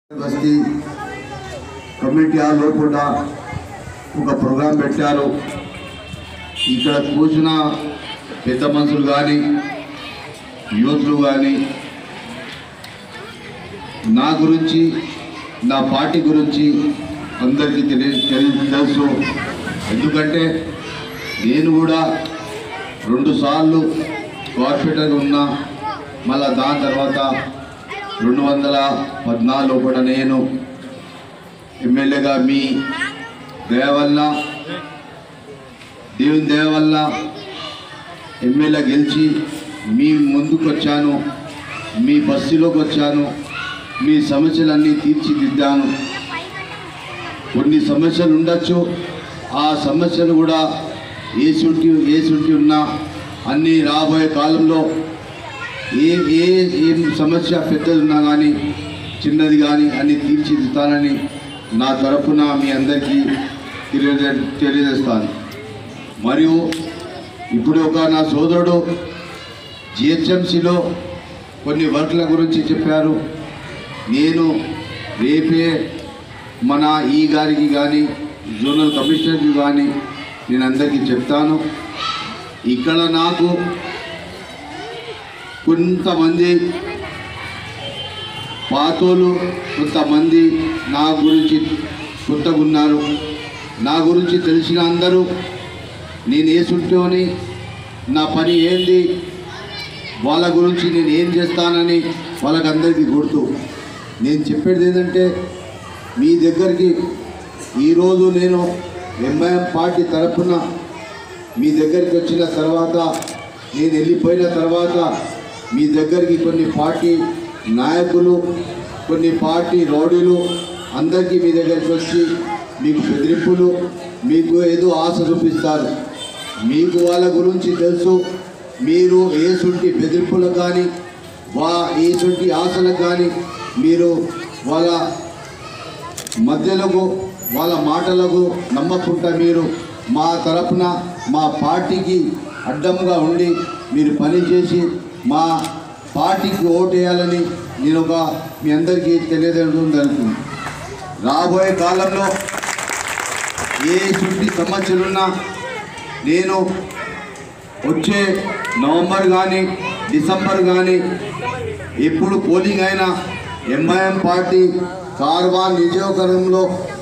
బస్తీ community hall లోపల ఒక ప్రోగ్రాం పెట్టారు ఇక్కడ కూర్చున్న పెద్ద మనుషులు కానీ యూత్లు కానీ నా గురించి నా పార్టీ గురించి అందరికీ తెలియ తెలి- తెలుసు ఎందుకంటే నేను కూడా రెండు సార్లు కార్పొరేటర్గా ఉన్నా మళ్ళా దాని తర్వాత రెండు వందల పద్నాలుగు కూడా నేను ఎమ్మెల్యేగా మీ దయ వల్ల దేవుని దయ వల్ల ఎమ్మెల్యే గెలిచి మీ ముందుకు వచ్చాను మీ బస్సులోకి వచ్చాను మీ సమస్యలన్నీ తీర్చిదిద్దాను కొన్ని సమస్యలు ఉండొచ్చు ఆ సమస్యలు కూడా ఏ సుంటి ఏ సుంటి ఉన్నా అన్నీ రాబోయే కాలంలో ఏ ఏ ఏం సమస్య పెద్దది ఉన్నా కానీ చిన్నది కానీ అన్ని తీర్చిదిద్దానని నా తరపున మీ అందరికీ తెలియజే తెలియజేస్తాను మరియు ఇప్పుడు ఒక నా సోదరుడు జిహెచ్ఎంసిలో కొన్ని వర్క్ల గురించి చెప్పారు నేను రేపే మన ఈ గారికి కానీ జోనల్ కమిషనర్కి కానీ నేను అందరికీ చెప్తాను ఇక్కడ నాకు కొంతమంది పాతోలు కొంతమంది నా గురించి కొత్తగా ఉన్నారు నా గురించి తెలిసిన అందరూ నేను వేసుంటోని నా పని ఏంది వాళ్ళ గురించి నేను ఏం చేస్తానని వాళ్ళకందరికీ గుర్తు నేను చెప్పేది ఏంటంటే మీ దగ్గరికి ఈరోజు నేను ఎంఐఎం పార్టీ తరఫున మీ దగ్గరికి వచ్చిన తర్వాత నేను వెళ్ళిపోయిన తర్వాత మీ దగ్గరికి కొన్ని పార్టీ నాయకులు కొన్ని పార్టీ రౌడీలు అందరికీ మీ దగ్గరికి వచ్చి మీకు బెదిరింపులు మీకు ఏదో ఆశ చూపిస్తారు మీకు వాళ్ళ గురించి తెలుసు మీరు ఏసుంటి బెదిరింపులకు కానీ వా ఏసుంటి ఆశలకు కానీ మీరు వాళ్ళ మధ్యలకు వాళ్ళ మాటలకు నమ్మకుండా మీరు మా తరపున మా పార్టీకి అడ్డంగా ఉండి మీరు పనిచేసి మా పార్టీకి ఓటేయాలని నేను ఒక మీ అందరికీ తెలియజేయడం జరుగుతుంది రాబోయే కాలంలో ఏ చుట్టి సమస్యలున్నా నేను వచ్చే నవంబర్ కానీ డిసెంబర్ కానీ ఎప్పుడు పోలింగ్ అయినా ఎంఐఎం పార్టీ కార్వాన్ నియోజకవర్గంలో